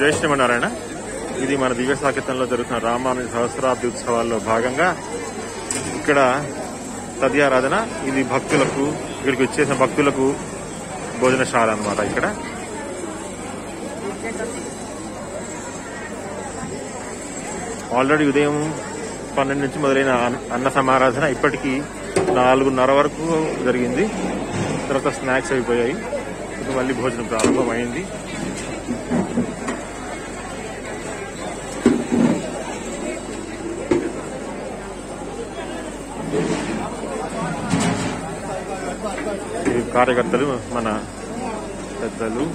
జై శ్రీమన్నారాయణ ఇది మన దివ్య సాకేతంలో జరుగుతున్న రామానుజ సహస్రాబ్ది ఉత్సవాల్లో భాగంగా ఇక్కడ తదియారాధన ఇది భక్తులకు ఇక్కడికి వచ్చేసిన భక్తులకు భోజనశాల అన్నమాట ఇక్కడ ఆల్రెడీ ఉదయం పన్నెండు నుంచి మొదలైన అన్న- అన్న సమారాధన ఇప్పటికీ నాలుగున్నర వరకు జరిగింది తర్వాత స్నాక్స్ అయిపోయాయి ఇప్పుడు మళ్ళీ భోజనం ప్రారంభమైంది ఈ కార్యకర్తలు మన పెద్దలు